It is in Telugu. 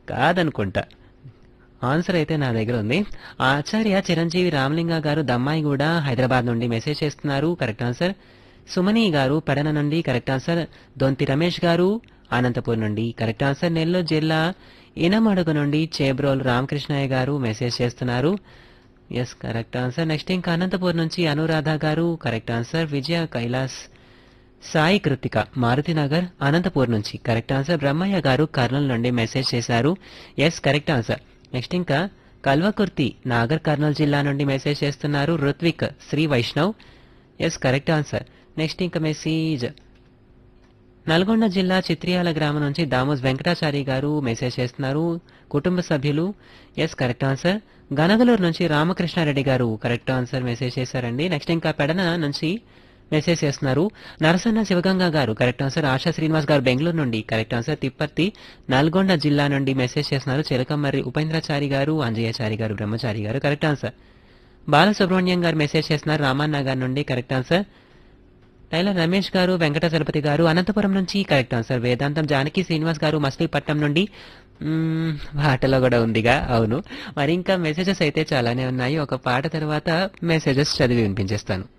కాదనుకుంటా ఆన్సర్ అయితే నా దగ్గర ఉంది ఆచార్య చిరంజీవి రామలింగ గారు దమ్మాయిగూడ హైదరాబాద్ నుండి మెసేజ్ చేస్తున్నారు కరెక్ట్ ఆన్సర్ సుమని గారు పెడన నుండి కరెక్ట్ ఆన్సర్ దొంతి రమేష్ గారు అనంతపూర్ నుండి కరెక్ట్ ఆన్సర్ నెల్లూరు జిల్లా ఇనమడుగు నుండి చేబ్రోల్ రామకృష్ణయ్య గారు మెసేజ్ చేస్తున్నారు ఎస్ కరెక్ట్ ఆన్సర్ నెక్స్ట్ ఇంకా అనంతపూర్ నుంచి అనురాధ గారు కరెక్ట్ ఆన్సర్ విజయ కైలాస్ సాయి కృతిక మారుతినగర్ అనంతపూర్ నుంచి కరెక్ట్ ఆన్సర్ బ్రహ్మయ్య గారు కర్నూలు నుండి మెసేజ్ చేశారు ఎస్ కరెక్ట్ ఆన్సర్ నెక్స్ట్ ఇంకా కల్వకుర్తి నాగర్ కర్నూలు జిల్లా నుండి మెసేజ్ చేస్తున్నారు Ruthvik Sri Vaishnav S correct answer next ఇంకా మెసేజ్ నల్గొండ జిల్లా చిత్రియాల గ్రామం నుంచి దామోస్ వెంకటాచారి గారు మెసేజ్ చేస్తున్నారు కుటుంబ సభ్యులు ఎస్ కరెక్ట్ ఆన్సర్ గనగలూరు నుంచి Ramakrishna Reddy garu correct answer message చేశారండి నెక్స్ట్ ఇంకా పెడన నుంచి మెసేజ్ చేస్తున్నారు నరసన్న శివగంగా గారు కరెక్ట్ ఆన్సర్ ఆశా శ్రీనివాస్ గారు బెంగళూరు నుండి కరెక్ట్ ఆన్సర్ తిప్పర్తి నల్గొండ జిల్లా నుండి మెసేజ్ చేస్తున్నారు చిలకమర్రి ఉపేంద్రచారి గారు అంజయ్యచారి గారు బ్రహ్మచారి గారు కరెక్ట్ ఆన్సర్ బాలసుబ్రహ్మణ్యం గారు మెసేజ్ చేస్తున్నారు రామన్న గారి నుండి కరెక్ట్ ఆన్సర్ టైలర్ రమేష్ గారు వెంకట చలపతి గారు అనంతపురం నుంచి కరెక్ట్ ఆన్సర్ వేదాంతం జానకి శ్రీనివాస్ గారు మచిలీపట్నం నుండి మ్మ్, పాటలో కూడా ఉందిగా అవును మరి ఇంకా మెసేజెస్ అయితే చాలానే ఉన్నాయి ఒక పాట తర్వాత మెసేజెస్ చదివి వినిపించేస్తాను